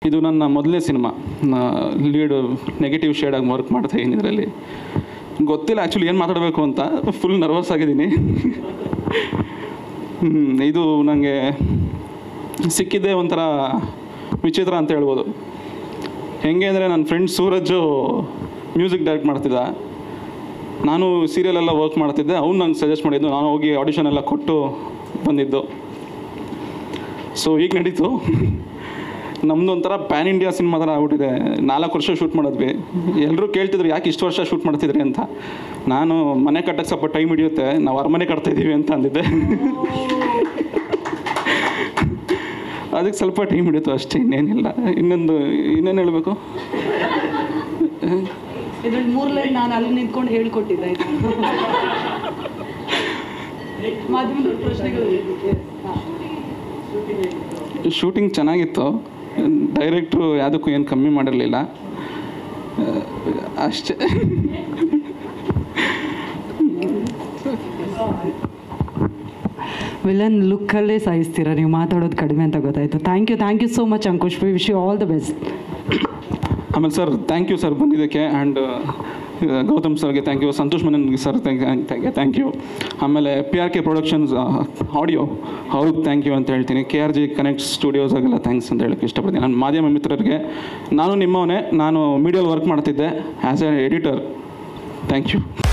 ಇದು ನನ್ನ ಮೊದಲನೇ ಸಿನಿಮಾ ಲೀಡು ನೆಗೆಟಿವ್ ಶೇಡಾಗಿ ವರ್ಕ್ ಮಾಡ್ತಾ ಇದ್ದೀನಿ ಇದರಲ್ಲಿ ಗೊತ್ತಿಲ್ಲ ಆ್ಯಕ್ಚುಲಿ ಏನು ಮಾತಾಡಬೇಕು ಅಂತ ಫುಲ್ ನರ್ವಸ್ ಆಗಿದ್ದೀನಿ ಹ್ಮ್, ಇದು ನನಗೆ ಸಿಕ್ಕಿದ್ದೇ ಒಂಥರ ವಿಚಿತ್ರ ಅಂತ ಹೇಳ್ಬೋದು ಹೆಂಗೆ ಅಂದರೆ ನನ್ನ ಫ್ರೆಂಡ್ ಸೂರಜು ಮ್ಯೂಸಿಕ್ ಡೈರೆಕ್ಟ್ ಮಾಡ್ತಿದ್ದ ನಾನು ಸೀರಿಯಲ್ ಎಲ್ಲ ವರ್ಕ್ ಮಾಡ್ತಿದ್ದೆ ಅವ್ನು ನಂಗೆ ಸಜೆಸ್ಟ್ ಮಾಡಿದ್ದು ನಾನು ಹೋಗಿ ಆಡಿಷನ್ ಎಲ್ಲ ಕೊಟ್ಟು ಬಂದಿದ್ದು ಸೊ ಈಗ ನಡೀತು ನಮ್ಮದು ಒಂಥರ ಪ್ಯಾನ್ ಇಂಡಿಯಾ ಸಿನಿಮಾ ಥರ ಆಗ್ಬಿಟ್ಟಿದೆ ನಾಲ್ಕು ವರ್ಷ ಶೂಟ್ ಮಾಡಿದ್ವಿ ಎಲ್ಲರೂ ಕೇಳ್ತಿದ್ರು ಯಾಕೆ ಇಷ್ಟು ವರ್ಷ ಶೂಟ್ ಮಾಡ್ತಿದ್ರಿ ಅಂತ ನಾನು ಮನೆ ಕಟ್ಟಕ್ಕೆ ಸ್ವಲ್ಪ ಟೈಮ್ ಹಿಡಿಯುತ್ತೆ ನಾವು ಅರಮನೆ ಕಟ್ತಾ ಇದ್ದೀವಿ ಅಂತ ಅಂದಿದ್ದೆ ಅದಕ್ಕೆ ಸ್ವಲ್ಪ ಟೈಮ್ ಹಿಡಿತು ಅಷ್ಟೇ ಇನ್ನೇನಿಲ್ಲ ಇನ್ನೊಂದು ಇನ್ನೇನು ಹೇಳಬೇಕು ಇದ್ರಲ್ಲಿ ಮೂರ್ ಲೈನ್ ನಾನು ಅಲ್ಲಿ ನಿಂತ್ಕೊಂಡು ಹೇಳ್ಕೊಟ್ಟಿದ್ದೆ ಇದು ಮಾಧ್ಯಮದ ಪ್ರಶ್ನೆಗಳು ಹಾ. ಶೂಟಿಂಗ್ ಚೆನ್ನಾಗಿತ್ತು ಡೈರೆಕ್ಟ್ರು ಯಾವುದಕ್ಕೂ ಏನು ಕಮ್ಮಿ ಮಾಡಿರಲಿಲ್ಲ ಅಷ್ಟೇ ವಿಲನ್ ಲುಕ್ಕಲ್ಲೇ ಸಾಯಿಸ್ತೀರಾ ನೀವು ಮಾತಾಡೋದು ಕಡಿಮೆ ಅಂತ ಗೊತ್ತಾಯ್ತು thank you thank you so much Ankush we wish you all the best ಆಮೇಲೆ ಸರ್ ಥ್ಯಾಂಕ್ ಯು ಸರ್ ಬಂದಿದ್ದಕ್ಕೆ ಆ್ಯಂಡ್ ಗೌತಮ್ ಸರ್ಗೆ ಥ್ಯಾಂಕ್ ಯು ಸಂತೋಷ್ ಮನನ್ಗೆ sir thank you thank you ಆಮೇಲೆ P R K productions audio ಅವ್ರಿಗೆ ಥ್ಯಾಂಕ್ ಯು ಅಂತ ಹೇಳ್ತೀನಿ K R G connect ಸ್ಟುಡಿಯೋಸಾಗೆಲ್ಲ thanks ಅಂತ ಹೇಳಕ್ಕೆ ಇಷ್ಟಪಡ್ತೀನಿ ನನ್ನ ಮಾಧ್ಯಮ ಮಿತ್ರರಿಗೆ ನಾನು ನಿಮ್ಮವನೇ ನಾನು ಮೀಡಿಯಲ್ಲಿ ವರ್ಕ್ ಮಾಡ್ತಿದ್ದೆ as a editor thank you